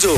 Mojo.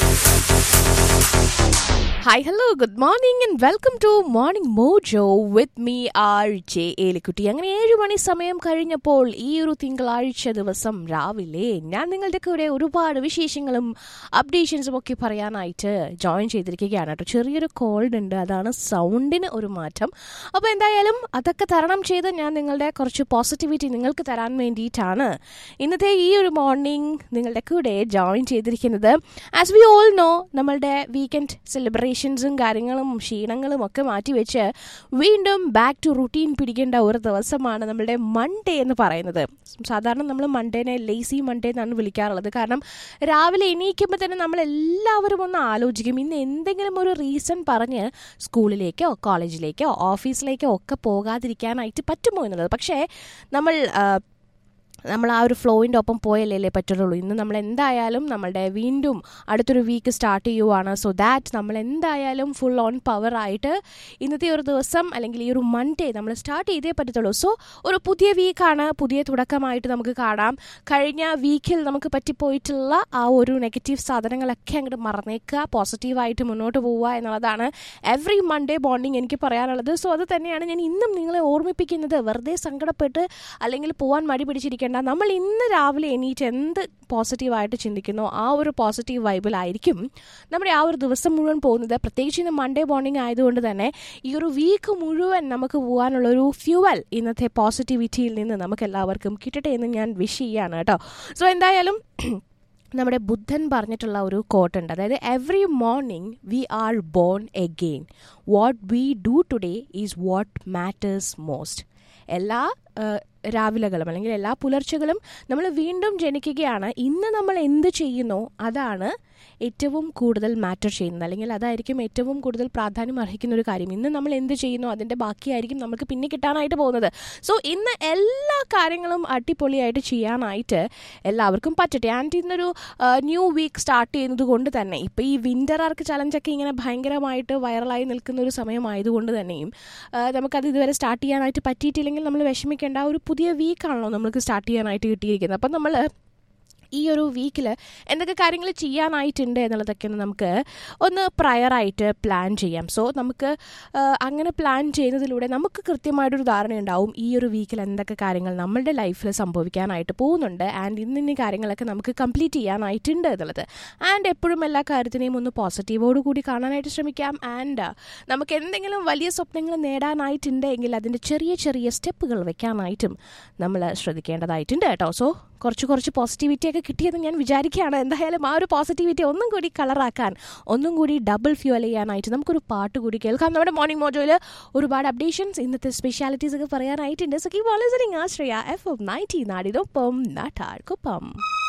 Hi, hello, good morning and welcome to Morning Mojo with me RJ Elikutty അങ്ങനെ ഏഴ് മണി സമയം കഴിഞ്ഞപ്പോൾ ഈ ഒരു തിങ്കളാഴ്ച ദിവസം രാവിലെ ഞാൻ നിങ്ങളുടെ കൂടെ ഒരുപാട് വിശേഷങ്ങളും അപ്ഡേഷൻസും ഒക്കെ പറയാനായിട്ട് ജോയിൻ ചെയ്തിരിക്കുകയാണ് കേട്ടോ ചെറിയൊരു കോൾഡ് ഉണ്ട് അതാണ് സൗണ്ടിന് ഒരു മാറ്റം അപ്പോൾ എന്തായാലും അതൊക്കെ തരണം ചെയ്ത് ഞാൻ നിങ്ങളുടെ കുറച്ച് പോസിറ്റിവിറ്റി നിങ്ങൾക്ക് തരാൻ വേണ്ടിയിട്ടാണ് ഇന്നത്തെ ഈ ഒരു മോർണിംഗ് നിങ്ങളുടെ കൂടെ ജോയിൻ ചെയ്തിരിക്കുന്നത് ആസ് വി ഓൾ നോ നമ്മളുടെ വീക്കെൻഡ് സെലിബ്രേഷൻസും കാര്യങ്ങളും ക്ഷീണങ്ങളും ഒക്കെ മാറ്റിവെച്ച് വീണ്ടും ബാക്ക് ടു റുട്ടീൻ പിടിക്കേണ്ട ഒരു ദിവസമാണ് നമ്മളുടെ മൺഡേ എന്ന് പറയുന്നത് സാധാരണ നമ്മൾ മൺഡേനെ ലേസി മൺഡേ എന്നാണ് വിളിക്കാറുള്ളത് കാരണം രാവിലെ എണീക്കുമ്പോൾ തന്നെ നമ്മൾ എല്ലാവരും ഒന്ന് ആലോചിക്കും ഇന്ന് എന്തെങ്കിലും ഒരു റീസൺ പറഞ്ഞ് സ്കൂളിലേക്കോ കോളേജിലേക്കോ ഓഫീസിലേക്കോ ഒക്കെ പോകാതിരിക്കാനായിട്ട് പറ്റുമോ എന്നുള്ളത് പക്ഷേ നമ്മൾ ആ, നമ്മൾ ആ ഒരു ഫ്ലോയിൻ്റെ ഒപ്പം പോയല്ലേ പറ്റുള്ളൂ ഇന്ന് നമ്മൾ എന്തായാലും നമ്മളുടെ വീണ്ടും അടുത്തൊരു വീക്ക് സ്റ്റാർട്ട് ചെയ്യുവാണ് സോ ദാറ്റ് നമ്മൾ എന്തായാലും ഫുൾ ഓൺ പവർ ആയിട്ട് ഇന്നത്തെ ഒരു ദിവസം അല്ലെങ്കിൽ ഈ ഒരു മൺഡേ നമ്മൾ സ്റ്റാർട്ട് ചെയ്തേ പറ്റത്തുള്ളൂ സോ ഒരു പുതിയ വീക്കാണ് പുതിയ തുടക്കമായിട്ട് നമുക്ക് കാണാം കഴിഞ്ഞ വീക്കിൽ നമുക്ക് പറ്റിപ്പോയിട്ടുള്ള ആ ഒരു നെഗറ്റീവ് സാധനങ്ങളൊക്കെ അങ്ങോട്ട് മറന്നേക്കുക പോസിറ്റീവായിട്ട് മുന്നോട്ട് പോവുക എന്നുള്ളതാണ് എവറി മൺഡേ ബോണ്ടിങ് എനിക്ക് പറയാനുള്ളത് സോ അത് തന്നെയാണ് ഞാൻ ഇന്നും നിങ്ങളെ ഓർമ്മിപ്പിക്കുന്നത് വെറുതെ സങ്കടപ്പെട്ട് അല്ലെങ്കിൽ പോകാൻ മടി പിടിച്ചിരിക്കേണ്ട നമ്മൾ ഇന്ന് രാവിലെ എണീറ്റ് എന്ത് പോസിറ്റീവായിട്ട് ചിന്തിക്കുന്നോ ആ ഒരു പോസിറ്റീവ് വൈബിലായിരിക്കും നമ്മുടെ ആ ഒരു ദിവസം മുഴുവൻ പോകുന്നത് പ്രത്യേകിച്ച് ഇന്ന് മൺഡേ മോർണിംഗ് ആയതുകൊണ്ട് തന്നെ ഈ ഒരു വീക്ക് മുഴുവൻ നമുക്ക് പോകാനുള്ള ഒരു ഫ്യൂവൽ ഇന്നത്തെ പോസിറ്റിവിറ്റിയിൽ നിന്ന് നമുക്ക് എല്ലാവർക്കും കിട്ടട്ടെ എന്ന് ഞാൻ വിഷ് ചെയ്യാണ് കേട്ടോ സോ എന്തായാലും നമ്മുടെ ബുദ്ധൻ പറഞ്ഞിട്ടുള്ള ഒരു കോട്ടുണ്ട് അതായത് every morning we are born again what we do today is what matters most എല്ലാ ആ, രാവിലകളും അല്ലെങ്കിൽ എല്ലാ പുലർച്ചകളും നമ്മൾ വീണ്ടും ജനിക്കുകയാണ് ഇന്ന് നമ്മൾ എന്ത് ചെയ്യുന്നോ അതാണ് ഏറ്റവും കൂടുതൽ മാറ്റർ ചെയ്യുന്നത് അല്ലെങ്കിൽ അതായിരിക്കും ഏറ്റവും കൂടുതൽ പ്രാധാന്യം അർഹിക്കുന്ന ഒരു കാര്യം ഇന്ന് നമ്മൾ എന്ത് ചെയ്യുന്നോ അതിൻ്റെ ബാക്കിയായിരിക്കും നമുക്ക് പിന്നെ കിട്ടാനായിട്ട് പോകുന്നത് സോ ഇന്ന് എല്ലാ കാര്യങ്ങളും അടിപൊളിയായിട്ട് ചെയ്യാനായിട്ട് എല്ലാവർക്കും പറ്റട്ടെ ആൻഡ് ഇന്നൊരു ന്യൂ വീക്ക് സ്റ്റാർട്ട് ചെയ്യുന്നത് കൊണ്ട് തന്നെ ഇപ്പോൾ ഈ വിൻ്റർ ആർക്ക് ചലഞ്ചൊക്കെ ഇങ്ങനെ ഭയങ്കരമായിട്ട് വൈറലായി നിൽക്കുന്ന ഒരു സമയമായതുകൊണ്ട് തന്നെയും ആ, നമുക്കത് ഇതുവരെ സ്റ്റാർട്ട് ചെയ്യാനായിട്ട് പറ്റിയിട്ടില്ലെങ്കിൽ നമ്മൾ വിഷമിക്കേണ്ട ഒരു പുതിയ വീക്കാണല്ലോ നമുക്ക് സ്റ്റാർട്ട് ചെയ്യാനായിട്ട് കിട്ടിയിരിക്കുന്നത് അപ്പം നമ്മൾ ഈ ഒരു വീക്കിൽ എന്തൊക്കെ കാര്യങ്ങൾ ചെയ്യാനായിട്ടുണ്ട് എന്നുള്ളതൊക്കെ ഒന്ന് നമുക്ക് ഒന്ന് പ്രയറായിട്ട് പ്ലാൻ ചെയ്യാം സോ നമുക്ക് ആ, അങ്ങനെ പ്ലാൻ ചെയ്യുന്നതിലൂടെ നമുക്ക് കൃത്യമായിട്ടൊരു ധാരണയുണ്ടാവും ഈ ഒരു വീക്കിൽ എന്തൊക്കെ കാര്യങ്ങൾ നമ്മളുടെ ലൈഫിൽ സംഭവിക്കാനായിട്ട് പോകുന്നുണ്ട് ആൻഡ് ഇന്നിന്ന കാര്യങ്ങളൊക്കെ നമുക്ക് കംപ്ലീറ്റ് ചെയ്യാനായിട്ടുണ്ട് എന്നുള്ളത് ആൻഡ് എപ്പോഴും എല്ലാ കാര്യത്തിനെയും ഒന്ന് പോസിറ്റീവോട് കൂടി കാണാനായിട്ട് ശ്രമിക്കാം ആൻഡ് നമുക്ക് എന്തെങ്കിലും വലിയ സ്വപ്നങ്ങൾ നേടാനായിട്ടുണ്ട് എങ്കിൽ അതിൻ്റെ ചെറിയ ചെറിയ സ്റ്റെപ്പുകൾ വെക്കാനായിട്ടും നമ്മൾ ശ്രദ്ധിക്കേണ്ടതായിട്ടുണ്ട് കേട്ടോ സോ കുറച്ച് കുറച്ച് പോസിറ്റിവിറ്റി ഒക്കെ കിട്ടിയെന്ന് ഞാൻ വിചാരിക്കുകയാണ് എന്തായാലും ആ ഒരു പോസിറ്റിവിറ്റി ഒന്നും കൂടി കളറാക്കാൻ ഒന്നും കൂടി ഡബിൾ ഫ്യൂൽ ചെയ്യാനായിട്ട് നമുക്കൊരു പാട്ട് കൂടി കേൾക്കാം നമ്മുടെ മോർണിംഗ് മോജോയിൽ ഒരുപാട് അപ്ഡേഷൻസ് ഇന്നത്തെ സ്പെഷ്യാലിറ്റീസ് ഒക്കെ പറയാനായിട്ടുണ്ട് so keep on listening Ashraya F M ninety നാടിനൊപ്പം നാട്ടാർക്കൊപ്പം